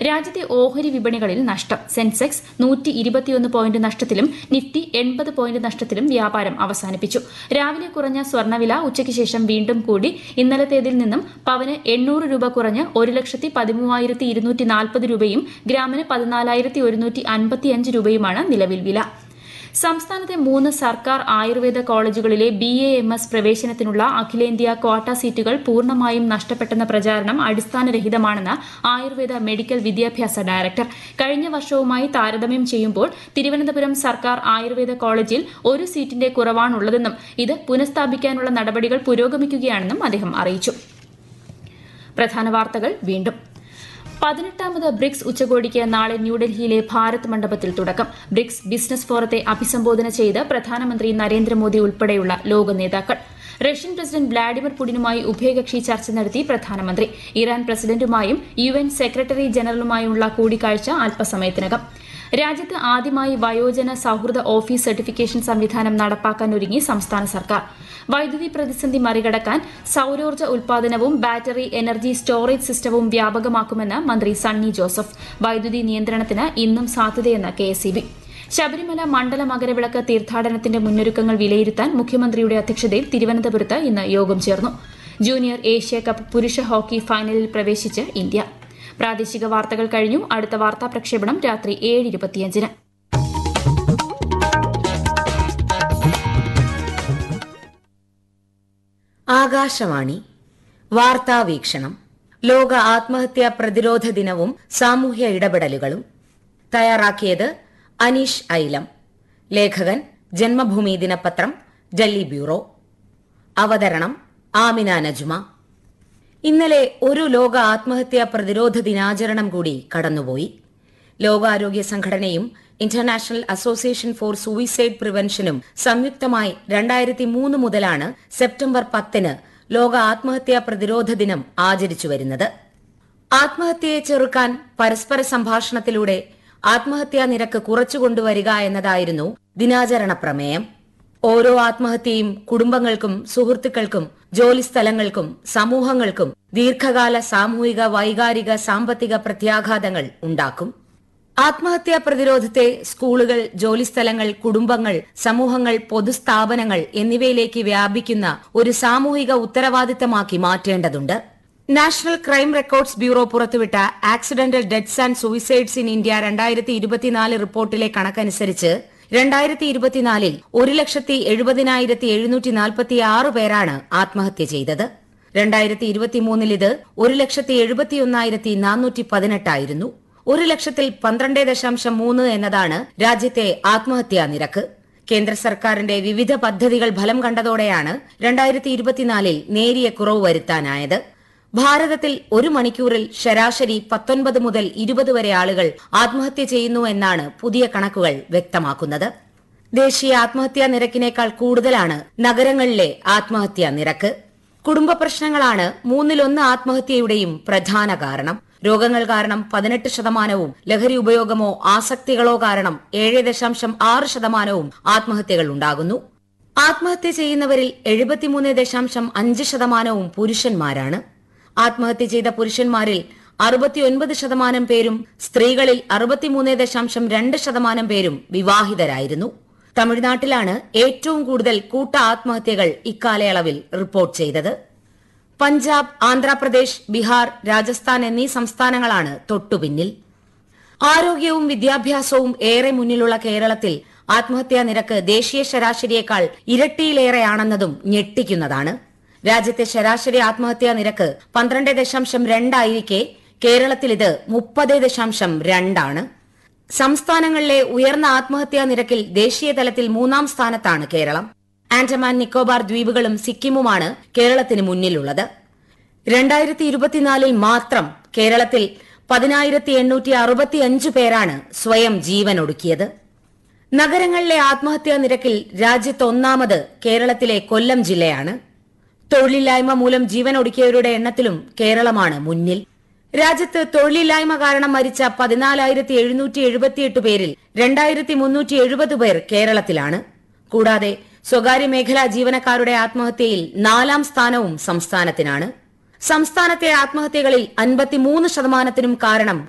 രാജ്യത്തെ ഓഹരി വിപണികളിൽ നഷ്ടം സെൻസെക്സ് നൂറ്റി ഇരുപത്തിയൊന്ന് പോയിന്റ് നഷ്ടത്തിലും നിഫ്റ്റി എൺപത് പോയിന്റ് നഷ്ടത്തിലും വ്യാപാരം അവസാനിപ്പിച്ചു രാവിലെ കുറഞ്ഞ സ്വർണ്ണവില ഉച്ചയ്ക്ക് ശേഷം വീണ്ടും കൂടി ഇന്നലത്തേതിൽ നിന്നും പവന് എണ്ണൂറ് രൂപ കുറഞ്ഞ് ഒരു ലക്ഷത്തി പതിമൂവായിരത്തി ഇരുന്നൂറ്റി നാൽപ്പത് രൂപയും ഗ്രാമിന് പതിനാലായിരത്തി ഒരുന്നൂറ്റി അൻപത്തിയഞ്ച് രൂപയുമാണ് നിലവിൽ വില സംസ്ഥാനത്തെ മൂന്ന് സർക്കാർ ആയുർവേദ കോളേജുകളിലെ ബി എ എം എസ് പ്രവേശനത്തിനുള്ള അഖിലേന്ത്യാ ക്വാട്ട സീറ്റുകൾ പൂർണ്ണമായും നഷ്ടപ്പെട്ടെന്ന പ്രചാരണം അടിസ്ഥാനരഹിതമാണെന്ന് ആയുർവേദ മെഡിക്കൽ വിദ്യാഭ്യാസ ഡയറക്ടർ കഴിഞ്ഞ വർഷവുമായി താരതമ്യം ചെയ്യുമ്പോൾ തിരുവനന്തപുരം സർക്കാർ ആയുർവേദ കോളേജിൽ ഒരു സീറ്റിന്റെ കുറവാണുള്ളതെന്നും ഇത് പുനഃസ്ഥാപിക്കാനുള്ള നടപടികൾ പുരോഗമിക്കുകയാണെന്നും അദ്ദേഹം അറിയിച്ചു പ്രധാന വാർത്തകൾ വീണ്ടും പതിനെട്ടാമത് ബ്രിക്സ് ഉച്ചകോടിക്ക് നാളെ ന്യൂഡൽഹിയിലെ ഭാരത് മണ്ഡപത്തിൽ തുടക്കം ബ്രിക്സ് ബിസിനസ് ഫോറത്തെ അഭിസംബോധന ചെയ്ത് പ്രധാനമന്ത്രി നരേന്ദ്രമോദി ഉൾപ്പെടെയുള്ള ലോക നേതാക്കൾ റഷ്യൻ പ്രസിഡന്റ് വ്ളാഡിമിർ പുടിനുമായി ഉഭയകക്ഷി ചർച്ച നടത്തി പ്രധാനമന്ത്രി ഇറാൻ പ്രസിഡന്റുമായും യു എൻ സെക്രട്ടറി ജനറലുമായുള്ള കൂടിക്കാഴ്ച അല്പസമയത്തിനകം രാജ്യത്ത് ആദ്യമായി വയോജന സൌഹൃദ ഓഫീസ് സർട്ടിഫിക്കേഷൻ സംവിധാനം നടപ്പാക്കാൻ ഒരുങ്ങി സംസ്ഥാന സർക്കാർ വൈദ്യുതി പ്രതിസന്ധി മറികടക്കാൻ സൌരോർജ്ജ ഉൽപാദനവും ബാറ്ററി എനർജി സ്റ്റോറേജ് സിസ്റ്റവും വ്യാപകമാക്കുമെന്ന് മന്ത്രി സണ്ണി ജോസഫ് വൈദ്യുതി നിയന്ത്രണത്തിന് ഇന്നും സാധ്യതയെന്ന് കെഎസ്ഇബി ശബരിമല മണ്ഡല മകരവിളക്ക് തീർത്ഥാടനത്തിന്റെ മുന്നൊരുക്കങ്ങൾ വിലയിരുത്താൻ മുഖ്യമന്ത്രിയുടെ അധ്യക്ഷതയിൽ തിരുവനന്തപുരത്ത് ഇന്ന് യോഗം ചേർന്നു ജൂനിയർ ഏഷ്യ കപ്പ് പുരുഷ ഹോക്കി ഫൈനലിൽ പ്രവേശിച്ച് ഇന്ത്യ പ്രാദേശിക വാർത്തകൾ കഴിഞ്ഞു അടുത്ത വാർത്താ പ്രക്ഷേപണം രാത്രി ഏഴ് ഇരുപത്തിയഞ്ചിന് ആകാശവാണി വാർത്താ വീക്ഷണം ലോക ആത്മഹത്യാ പ്രതിരോധ ദിനവും സാമൂഹ്യ ഇടപെടലുകളും തയ്യാറാക്കിയത് അനീഷ് ഐലം ലേഖകൻ ജന്മഭൂമി ദിനപത്രം ഡൽഹി ബ്യൂറോ അവതരണം ആമിന നജ്മ ഇന്നലെ ഒരു ലോക ആത്മഹത്യാ പ്രതിരോധ ദിനാചരണം കൂടി കടന്നുപോയി ലോകാരോഗ്യ സംഘടനയും ഇന്റർനാഷണൽ അസോസിയേഷൻ ഫോർ സൂയിസൈഡ് പ്രിവെൻഷനും സംയുക്തമായി രണ്ടായിരത്തി മൂന്ന് മുതലാണ് സെപ്റ്റംബർ പത്തിന് ലോക ആത്മഹത്യാ പ്രതിരോധ ദിനം ആചരിച്ചു വരുന്നത് ആത്മഹത്യയെ ചെറുക്കാൻ പരസ്പര സംഭാഷണത്തിലൂടെ ആത്മഹത്യാ നിരക്ക് കുറച്ചുകൊണ്ടുവരിക എന്നതായിരുന്നു ദിനാചരണ പ്രമേയം ഓരോ ആത്മഹത്യയും കുടുംബങ്ങൾക്കും സുഹൃത്തുക്കൾക്കും ജോലിസ്ഥലങ്ങൾക്കും സമൂഹങ്ങൾക്കും ദീർഘകാല സാമൂഹിക വൈകാരിക സാമ്പത്തിക പ്രത്യാഘാതങ്ങൾ ഉണ്ടാക്കും ആത്മഹത്യാ പ്രതിരോധത്തെ സ്കൂളുകൾ ജോലിസ്ഥലങ്ങൾ കുടുംബങ്ങൾ സമൂഹങ്ങൾ പൊതുസ്ഥാപനങ്ങൾ എന്നിവയിലേക്ക് വ്യാപിക്കുന്ന ഒരു സാമൂഹിക ഉത്തരവാദിത്തമാക്കി മാറ്റേണ്ടതുണ്ട് നാഷണൽ ക്രൈം റെക്കോർഡ്സ് ബ്യൂറോ പുറത്തുവിട്ട accidental deaths and suicides in India രണ്ടായിരത്തി ഇരുപത്തിനാല് റിപ്പോർട്ടിലെ കണക്കനുസരിച്ച് രണ്ടായിരത്തി ഇരുപത്തിനാലിൽ ഒരു ലക്ഷത്തി എഴുപതിനായിരത്തി എഴുന്നൂറ്റി നാൽപ്പത്തി ആറ് പേരാണ് ആത്മഹത്യ ചെയ്തത് രണ്ടായിരത്തി ഇരുപത്തിമൂന്നിൽ ഇത് ഒരു ലക്ഷത്തി എഴുപത്തിയൊന്നായിരത്തി നാനൂറ്റി പതിനെട്ടായിരുന്നു ഒരു ലക്ഷത്തിൽ പന്ത്രണ്ട് ദശാംശം മൂന്ന് എന്നതാണ് രാജ്യത്തെ ആത്മഹത്യാ നിരക്ക് കേന്ദ്ര സർക്കാരിന്റെ വിവിധ പദ്ധതികൾ ഫലം കണ്ടതോടെയാണ് രണ്ടായിരത്തി ഇരുപത്തിനാലിൽ നേരിയ കുറവ് വരുത്താനായത് ഭാരതത്തിൽ ഒരു മണിക്കൂറിൽ ശരാശരി പത്തൊൻപത് മുതൽ ഇരുപത് വരെ ആളുകൾ ആത്മഹത്യ ചെയ്യുന്നു എന്നാണ് പുതിയ കണക്കുകൾ വ്യക്തമാക്കുന്നത് ദേശീയ ആത്മഹത്യാ നിരക്കിനേക്കാൾ കൂടുതലാണ് നഗരങ്ങളിലെ ആത്മഹത്യാ നിരക്ക് കുടുംബ പ്രശ്നങ്ങളാണ് മൂന്നിലൊന്ന് ആത്മഹത്യയുടെയും പ്രധാന കാരണം രോഗങ്ങൾ കാരണം പതിനെട്ട് ശതമാനവും ലഹരി ഉപയോഗമോ ആസക്തികളോ കാരണം ഏഴ് ദശാംശം ആറ് ശതമാനവും ആത്മഹത്യകൾ ഉണ്ടാകുന്നു ആത്മഹത്യ ചെയ്യുന്നവരിൽ എഴുപത്തിമൂന്ന് ദശാംശം അഞ്ച് ശതമാനവും പുരുഷന്മാരാണ് ആത്മഹത്യ ചെയ്ത പുരുഷന്മാരിൽ അറുപത്തിയൊൻപത് ശതമാനം പേരും സ്ത്രീകളിൽ അറുപത്തിമൂന്ന് ദശാംശം രണ്ട് ശതമാനം പേരും വിവാഹിതരായിരുന്നു തമിഴ്നാട്ടിലാണ് ഏറ്റവും കൂടുതൽ കൂട്ട ആത്മഹത്യകൾ ഇക്കാലയളവിൽ റിപ്പോർട്ട് ചെയ്തത് പഞ്ചാബ് ആന്ധ്രാപ്രദേശ് ബീഹാർ രാജസ്ഥാൻ എന്നീ സംസ്ഥാനങ്ങളാണ് തൊട്ടുപിന്നിൽ ആരോഗ്യവും വിദ്യാഭ്യാസവും ഏറെ മുന്നിലുള്ള കേരളത്തിൽ ആത്മഹത്യാ നിരക്ക് ദേശീയ ശരാശരിയേക്കാൾ ഇരട്ടിയിലേറെയാണെന്നതും ഞെട്ടിക്കുന്നതാണ് രാജ്യത്തെ ശരാശരി ആത്മഹത്യാ നിരക്ക് പന്ത്രണ്ട് ദശാംശം രണ്ടായിരിക്കെ കേരളത്തിൽ ഇത് മുപ്പത് ദശാംശം രണ്ടാണ് സംസ്ഥാനങ്ങളിലെ ഉയർന്ന ആത്മഹത്യാ നിരക്കിൽ ദേശീയ തലത്തിൽ മൂന്നാം സ്ഥാനത്താണ് കേരളം ആൻഡമാൻ നിക്കോബാർ ദ്വീപുകളും സിക്കിമുമാണ് കേരളത്തിന് മുന്നിലുള്ളത് രണ്ടായിരത്തി ഇരുപത്തിനാലിൽ മാത്രം കേരളത്തിൽ പതിനായിരത്തി എണ്ണൂറ്റി അറുപത്തിയഞ്ച് പേരാണ് സ്വയം ജീവനൊടുക്കിയത് നഗരങ്ങളിലെ ആത്മഹത്യാ നിരക്കിൽ രാജ്യത്ത് ഒന്നാമത് കേരളത്തിലെ കൊല്ലം ജില്ലയാണ് തൊഴിലില്ലായ്മ മൂലം ജീവനൊടുക്കിയവരുടെ എണ്ണത്തിലും കേരളമാണ് മുന്നിൽ രാജ്യത്ത് തൊഴിലില്ലായ്മ കാരണം മരിച്ച പതിനാലായിരത്തി എഴുന്നൂറ്റി എഴുപത്തിയെട്ട് പേരിൽ രണ്ടായിരത്തി മുന്നൂറ്റി എഴുപത് പേർ കേരളത്തിലാണ് കൂടാതെ സ്വകാര്യ മേഖലാ ജീവനക്കാരുടെ ആത്മഹത്യയിൽ നാലാം സ്ഥാനവും സംസ്ഥാനത്തിനാണ് സംസ്ഥാനത്തെ ആത്മഹത്യകളിൽ അൻപത്തിമൂന്ന് ശതമാനത്തിനും കാരണം